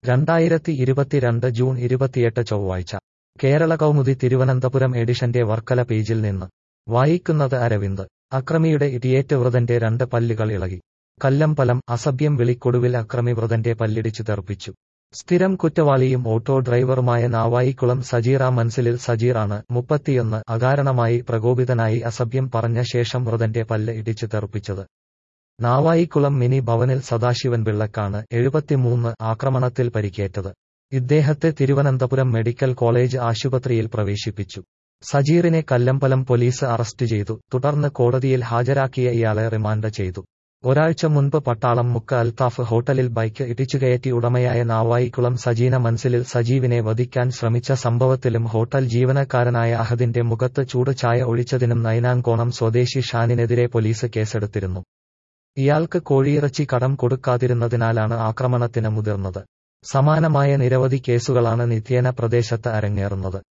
രണ്ടായിരത്തി ഇരുപത്തിരണ്ട് ജൂൺ ഇരുപത്തിയെട്ട് ചൊവ്വാഴ്ച കേരള കൗമുദി തിരുവനന്തപുരം എഡിഷന്റെ വർക്കല പേജിൽ നിന്ന് വായിക്കുന്നത് അരവിന്ദ് അക്രമിയുടെ ഇടിയേറ്റ് വൃതന്റെ രണ്ട് പല്ലുകൾ ഇളകി കല്ലമ്പലം അസഭ്യം വിളിക്കൊടുവിൽ അക്രമി വൃതന്റെ പല്ലിടിച്ചു തെറിപ്പിച്ചു സ്ഥിരം കുറ്റവാളിയും ഓട്ടോ ഡ്രൈവറുമായ നാവായിക്കുളം സജീറ മൻസിലിൽ സജീറാണ് മുപ്പത്തിയൊന്ന് അകാരണമായി പ്രകോപിതനായി അസഭ്യം പറഞ്ഞ ശേഷം വൃതന്റെ പല്ല് ഇടിച്ചു തെറിപ്പിച്ചത് നാവായിക്കുളം മിനി ഭവനിൽ സദാശിവൻ പിള്ളക്കാണ് എഴുപത്തിമൂന്ന് ആക്രമണത്തിൽ പരിക്കേറ്റത് ഇദ്ദേഹത്തെ തിരുവനന്തപുരം മെഡിക്കൽ കോളേജ് ആശുപത്രിയിൽ പ്രവേശിപ്പിച്ചു സജീറിനെ കല്ലമ്പലം പോലീസ് അറസ്റ്റ് ചെയ്തു തുടർന്ന് കോടതിയിൽ ഹാജരാക്കിയ ഇയാളെ റിമാൻഡ് ചെയ്തു ഒരാഴ്ച മുൻപ് പട്ടാളം മുക്ക അൽത്താഫ് ഹോട്ടലിൽ ബൈക്ക് ഇടിച്ചുകയറ്റി ഉടമയായ നാവായിക്കുളം സജീന മൻസിലിൽ സജീവിനെ വധിക്കാൻ ശ്രമിച്ച സംഭവത്തിലും ഹോട്ടൽ ജീവനക്കാരനായ അഹദിന്റെ മുഖത്ത് ചൂട് ചായ ഒഴിച്ചതിനും നൈനാങ്കോണം സ്വദേശി ഷാനിനെതിരെ പോലീസ് കേസെടുത്തിരുന്നു ഇയാൾക്ക് കോഴിയിറച്ചി കടം കൊടുക്കാതിരുന്നതിനാലാണ് ആക്രമണത്തിന് മുതിർന്നത് സമാനമായ നിരവധി കേസുകളാണ് നിത്യേന പ്രദേശത്ത് അരങ്ങേറുന്നത്